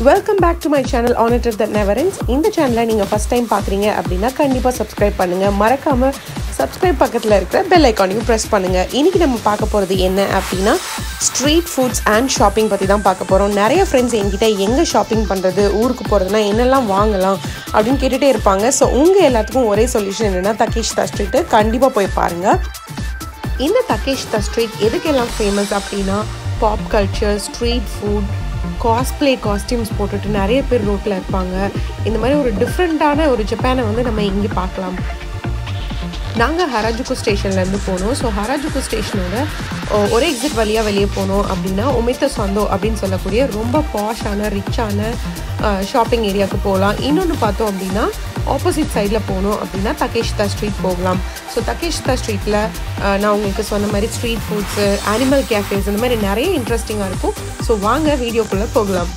welcome back to my channel ஆனிட்டர் that நெவரன்ஸ் இந்த சேனலை நீங்கள் ஃபஸ்ட் டைம் பார்க்குறீங்க அப்படின்னா கண்டிப்பாக சப்ஸ்கிரைப் பண்ணுங்கள் மறக்காமல் சப்ஸ்கிரைப் பக்கத்தில் இருக்கிற பெல் ஐக்கானையும் ப்ரெஸ் பண்ணுங்கள் இன்றைக்கி நம்ம பார்க்க போகிறது என்ன அப்படின்னா ஸ்ட்ரீட் ஃபுட்ஸ் அண்ட் ஷாப்பிங் பற்றி தான் பார்க்க போகிறோம் நிறைய ஃப்ரெண்ட்ஸ் என்கிட்ட எங்கே ஷாப்பிங் பண்ணுறது ஊருக்கு போகிறதுனா என்னெல்லாம் வாங்கலாம் அப்படின்னு கேட்டுகிட்டே இருப்பாங்க ஸோ உங்கள் எல்லாத்துக்கும் ஒரே சொல்யூஷன் என்னென்னா தக்கேஷ்தா ஸ்ட்ரீட்டு கண்டிப்பாக போய் பாருங்கள் இந்த தக்கேஷ்தா ஸ்ட்ரீட் எதுக்கெல்லாம் ஃபேமஸ் அப்படின்னா pop culture street food cosplay costumes போட்டுட்டு நிறைய பேர் ரோட்டில் இருப்பாங்க இந்த மாதிரி ஒரு டிஃப்ரெண்ட்டான ஒரு ஜப்பானை வந்து நம்ம இங்கே பார்க்கலாம் நாங்கள் ஹராஜுக்கு ஸ்டேஷன்லேருந்து போனோம் ஸோ ஹராஜுக்கு ஸ்டேஷனோட ஒரே எக்ஸிட் வழியாக வெளியே போனோம் அப்படின்னா ஒமித்த சொந்தோ அப்படின்னு சொல்லக்கூடிய ரொம்ப பாஷான ரிச்சான ஷாப்பிங் ஏரியாவுக்கு போகலாம் இன்னொன்று பார்த்தோம் அப்படின்னா ஆப்போசிட் சைடில் போனோம் அப்படின்னா தகேஷ்தா ஸ்ட்ரீட் போகலாம் ஸோ தகேஷ்தா ஸ்ட்ரீட்டில் நான் உங்களுக்கு சொன்ன மாதிரி ஸ்ட்ரீட் ஃபுட்ஸு அனிமல் கேஃபேஸ் இந்த மாதிரி நிறைய இன்ட்ரெஸ்டிங்காக இருக்கும் ஸோ வாங்க வீடியோக்குள்ளே போகலாம்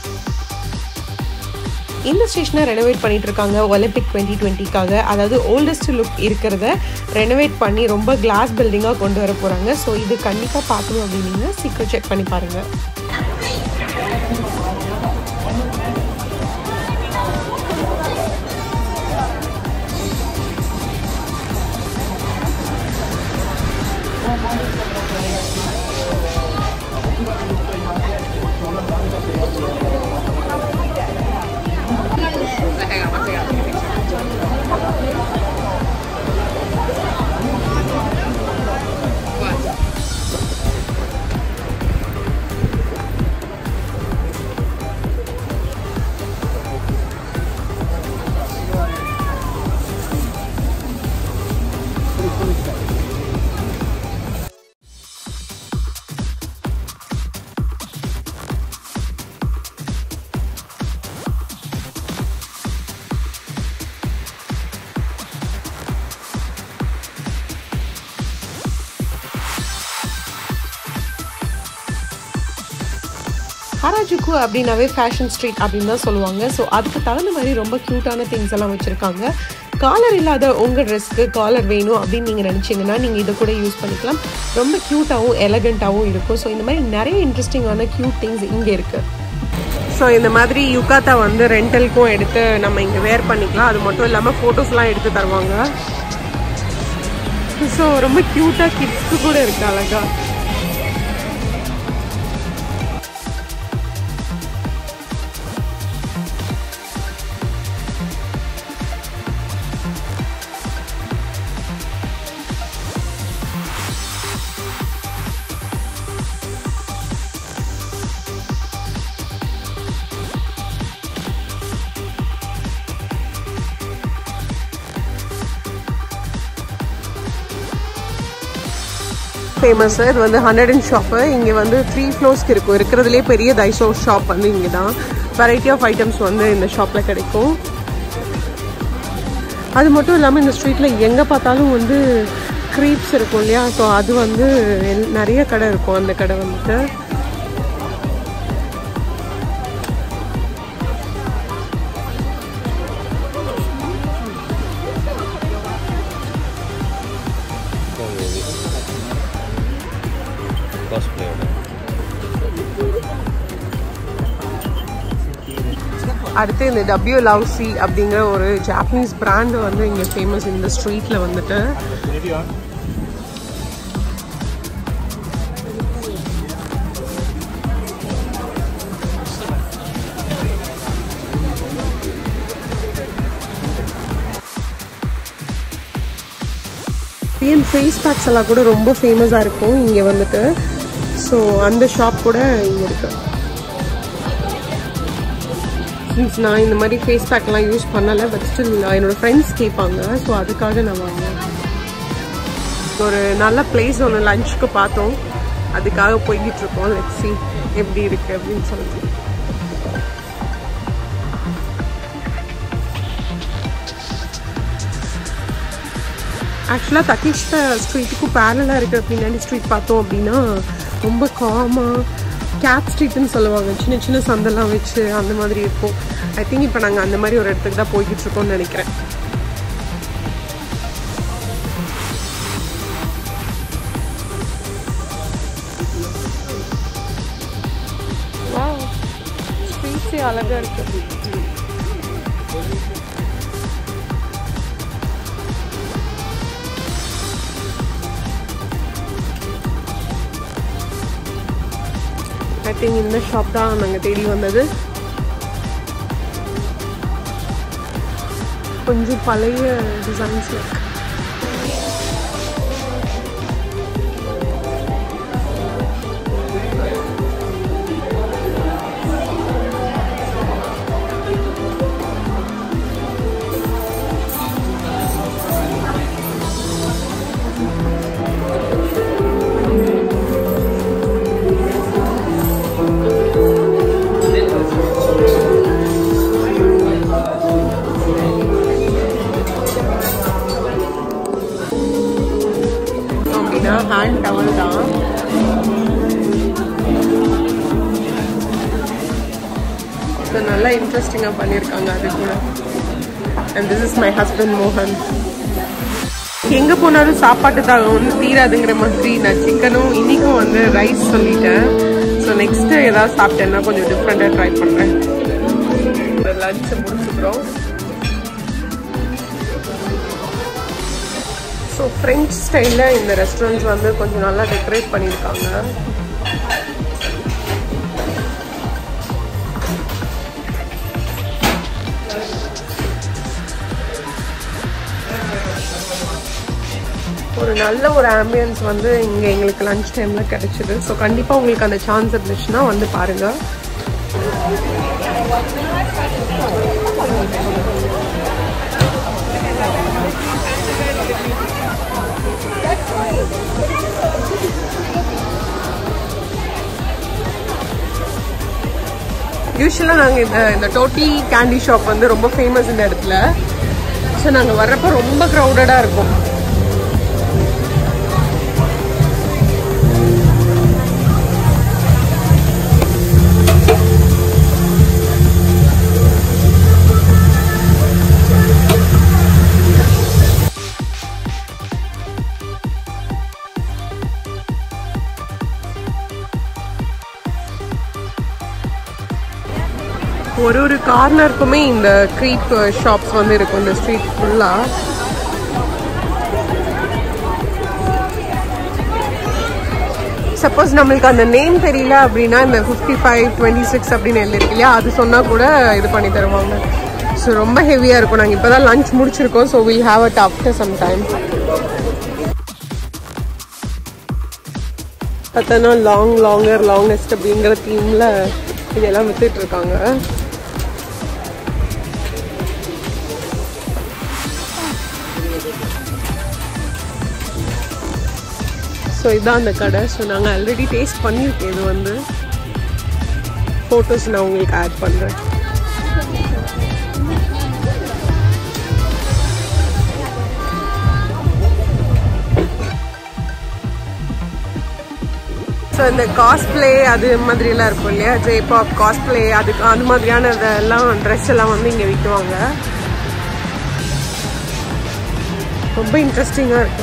இந்த ஸ்டேஷனை ரெனோவேட் பண்ணிட்டு இருக்காங்க ஒலிம்பிக் டுவெண்ட்டி டுவெண்ட்டிக்காக அதாவது ஓல்டஸ்ட் லுக் இருக்கிறத ரெனோவேட் பண்ணி ரொம்ப கிளாஸ் பில்டிங்காக கொண்டு வர போகிறாங்க ஸோ இது கண்டிப்பாக பார்க்கணும் அப்படின்னீங்கன்னா சீக்கிரம் செக் பண்ணி பாருங்கள் ஹராஜுக்கு அப்படின்னாவே ஃபேஷன் ஸ்ட்ரீட் அப்படின்னு தான் சொல்லுவாங்க ஸோ அதுக்கு தகுந்த மாதிரி ரொம்ப க்யூட்டான திங்ஸ் எல்லாம் வச்சுருக்காங்க காலர் இல்லாத உங்கள் ட்ரெஸ்க்கு காலர் வேணும் அப்படின்னு நீங்கள் நினச்சிங்கன்னா நீங்கள் இதை கூட யூஸ் பண்ணிக்கலாம் ரொம்ப க்யூட்டாகவும் எலகண்ட்டாகவும் இருக்கும் ஸோ இந்த மாதிரி நிறைய இன்ட்ரெஸ்டிங்கான க்யூட் திங்ஸ் இங்கே இருக்குது ஸோ இந்த மாதிரி யுகாத்தா வந்து ரெண்டலுக்கும் எடுத்து நம்ம இங்கே வேர் பண்ணிக்கலாம் அது மட்டும் இல்லாமல் ஃபோட்டோஸ்லாம் எடுத்து தருவாங்க ஸோ ரொம்ப க்யூட்டாக கிட்ஸ்க்கு கூட இருக்கு அழகா ஃபேமஸ் இது வந்து ஹண்ட்ரட் அண்ட் ஷாப்பு இங்கே வந்து த்ரீ ஃப்ளோர்ஸ்க்கு இருக்கும் இருக்கிறதுலே பெரிய தைசோ ஷாப் வந்து இங்கே தான் வெரைட்டி ஆஃப் ஐட்டம்ஸ் வந்து இந்த ஷாப்பில் கிடைக்கும் அது மட்டும் இல்லாமல் இந்த ஸ்ட்ரீட்டில் எங்கே பார்த்தாலும் வந்து க்ரீப்ஸ் இருக்கும் இல்லையா ஸோ அது வந்து நிறைய கடை இருக்கும் அந்த கடை வந்துட்டு அடுத்து இந்த டபிள்யூ லவ்சி அப்படிங்கிற ஒரு ஜாப்பனீஸ் பிராண்டு வந்து இங்கே ஃபேமஸ் இந்த ஸ்ட்ரீட்டில் வந்துட்டு ஃபேஸ் பேக்ஸ் எல்லாம் கூட ரொம்ப ஃபேமஸாக இருக்கும் இங்கே வந்துட்டு ஸோ அந்த ஷாப் கூட இங்கே இருக்குது மீன்ஸ் நான் இந்த மாதிரி ஃபேஸ் பேக்லாம் யூஸ் பண்ணலை பட் ஸ்டில் என்னோட ஃப்ரெண்ட்ஸ் கேட்பாங்க ஸோ அதுக்காக நான் வாங்கினேன் ஒரு நல்ல பிளேஸ் ஒன்று லஞ்சுக்கு பார்த்தோம் அதுக்காக போய்கிட்டு இருக்கோம் லெட் சி எப்படி இருக்கு அப்படின்னு சொல்லிட்டு ஆக்சுவலாக தகிஷ்ட ஸ்ட்ரீட்டுக்கும் பேரலாக இருக்கிற பின்னாடி ஸ்ட்ரீட் பார்த்தோம் அப்படின்னா ரொம்ப காமாக கேப் ஸ்ட்ரீட்னு சொல்லுவாங்க சின்ன சின்ன சந்தெல்லாம் வச்சு அந்த மாதிரி இருக்கும் ஐ திங்க் இப்போ நாங்கள் அந்த மாதிரி ஒரு இடத்துக்கு தான் போய்கிட்டு இருக்கோம்னு நினைக்கிறேன் ஸ்ட்ரீட் ஷாப்ஸே அழகாக இருக்குது ஐ திங்க் இந்த ஷாப் தான் நாங்கள் தேடி வந்தது கொஞ்சம் பழைய டிசைன்ஸ் இருக்கு அப்படின்னா ஹேண்ட் டவல் தான் இது நல்லா இன்ட்ரெஸ்டிங்காக பண்ணியிருக்காங்க அது கூட and this is my husband மோகன் எங்கே போனாலும் சாப்பாட்டு தாகம் வந்து தீராதுங்கிற மாதிரி நான் சிக்கனும் இன்னைக்கும் வந்து ரைஸ் சொல்லிட்டேன் ஸோ நெக்ஸ்ட்டு ஏதாவது சாப்பிட்டேன்னா கொஞ்சம் டிஃப்ரெண்ட்டாக ட்ரை பண்ணுறேன் லஞ்சை முடிச்சுக்கிறோம் ஸோ ஃப்ரெஞ்ச் ஸ்டைலில் இந்த ரெஸ்டாரண்ட்ஸ் வந்து கொஞ்சம் நல்லா டெக்கரேட் பண்ணியிருக்காங்க ஒரு நல்ல ஒரு ஆம்பியன்ஸ் வந்து இங்கே எங்களுக்கு லஞ்ச் டைமில் கிடைச்சிது ஸோ கண்டிப்பாக உங்களுக்கு அந்த சான்ஸ் இருந்துச்சுன்னா வந்து பாருங்கள் யூஸ்வலாக நாங்கள் இந்த இந்த டோட்டி கேண்டி ஷாப் வந்து ரொம்ப ஃபேமஸ் இந்த இடத்துல ஸோ நாங்கள் வர்றப்போ ரொம்ப க்ரௌடடாக இருக்கும் ஒரு ஒரு கார்னருக்குமே இந்த க்ரீப் ஷாப்ஸ் வந்து இருக்கும் இந்த ஸ்ட்ரீட் ஃபுல்லாக சப்போஸ் நம்மளுக்கு அந்த நேம் தெரியல அப்படின்னா இந்த ஃபிஃப்டி ஃபைவ் டுவெண்ட்டி சிக்ஸ் அப்படின்னு எழுதிருக்கு இல்லையா அது சொன்னால் கூட இது பண்ணி தருவாங்க ஸோ ரொம்ப ஹெவியாக இருக்கும் நாங்கள் இப்போ தான் லஞ்ச் முடிச்சிருக்கோம் so will have at after some time பார்த்தோன்னா லாங் லாங்கர் லாங்கஸ்ட் அப்படிங்கிற தீமில் இதெல்லாம் வித்துட்டு இருக்காங்க ஸோ இதான் அந்த கடை ஸோ நாங்கள் ஆல்ரெடி டேஸ்ட் பண்ணியிருக்கோம் இது வந்து ஃபோட்டோஸ் நான் உங்களுக்கு ஆட் பண்ணுறேன் ஸோ இந்த காஸ்பிளே அது மாதிரிலாம் இருக்கும் இல்லையா ஜேபாப் காஸ்பிளே அதுக்கு அந்த மாதிரியான இதெல்லாம் ட்ரெஸ் எல்லாம் வந்து இங்கே விற்குவாங்க ரொம்ப இன்ட்ரெஸ்டிங்காக இருக்கு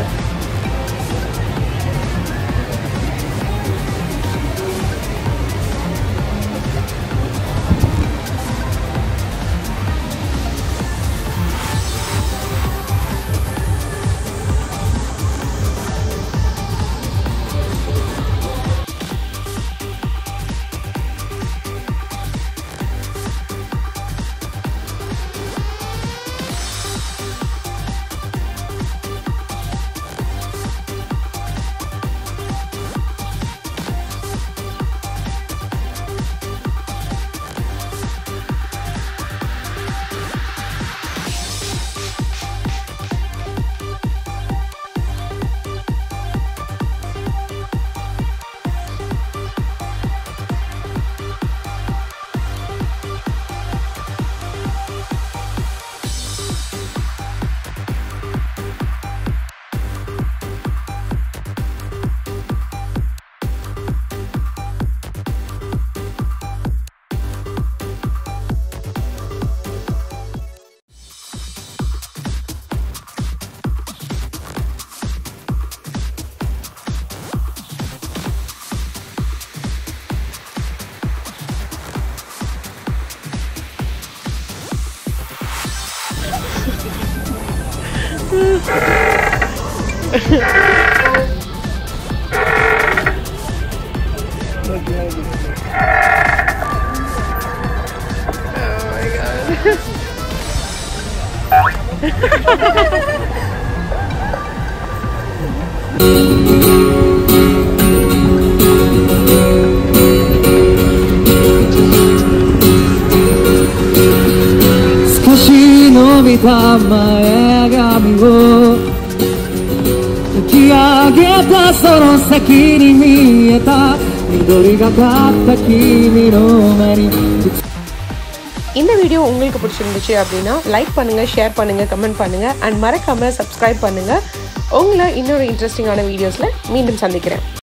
少し伸びた前髪を突き上げたその先に見えた緑がかった君の目に இந்த வீடியோ உங்களுக்கு பிடிச்சிருந்துச்சு அப்படின்னா லைக் பண்ணுங்கள் ஷேர் பண்ணுங்கள் கமெண்ட் பண்ணுங்கள் அண்ட் மறக்காமல் சப்ஸ்கிரைப் பண்ணுங்கள் உங்களை இன்னொரு இன்ட்ரெஸ்டிங்கான வீடியோஸில் மீண்டும் சந்திக்கிறேன்